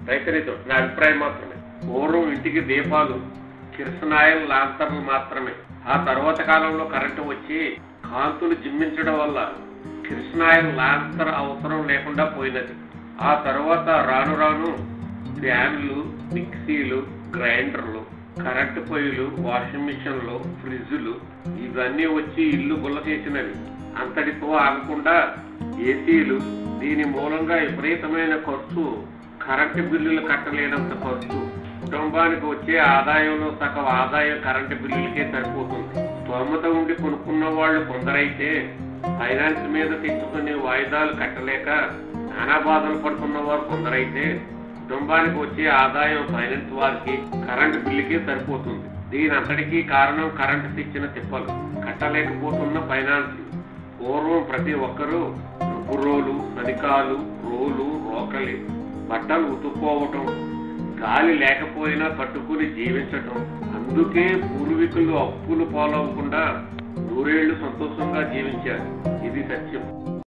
రైతరితో నా అభిప్రాయం మాత్రమే పూర్వం ఇంటికి దీపాలు కిరసనాయిల్ లాంతర్లు మాత్రమే ఆ తర్వాత కాలంలో కరెంటు వచ్చి కాంతులు జిమ్మించడం వల్ల కిరసనాయిల్ లాంతర్ అవసరం లేకుండా పోయినది ఆ తర్వాత రాను రాను ఫ్యాన్లు మిక్సీలు గ్రైండర్లు కరెంటు పొయ్యిలు వాషింగ్ మిషన్లు ఫ్రిడ్జ్లు ఇవన్నీ వచ్చి ఇల్లు గుల్ల చేసినవి అంతటితో ఆగకుండా ఏసీలు దీని మూలంగా విపరీతమైన ఖర్చు కరెంటు బిల్లులు కట్టలేనంత ఖర్చు కుటుంబానికి వచ్చే ఆదాయంలో సగం ఆదాయం కరెంటు బిల్లులకే సరిపోతుంది స్తోమత ఉండి కొనుక్కున్న వాళ్ళు కొందరైతే ఫైనాన్స్ మీద తెచ్చుకునే వాయిదాలు కట్టలేక నానా బాధలు పడుతున్న వారు కొందరైతే కుటుంబానికి వచ్చే ఆదాయం ఫైనాన్స్ వారికి కరెంటు బిల్లుకే సరిపోతుంది దీని అంతటికీ కారణం కరెంటు తెచ్చిన తిప్పలు కట్టలేకపోతున్న ఫైనాన్స్ పూర్వం ప్రతి ఒక్కరూ రుబ్బు రోలు సనికాలు రోలు రోకలి బట్టలు ఉతుక్కోవటం గాలి లేకపోయినా కట్టుకుని జీవించటం అందుకే పూర్వీకులు అప్పులు పాలవకుండా నూరేళ్లు సంతోషంగా జీవించారు ఇది సత్యం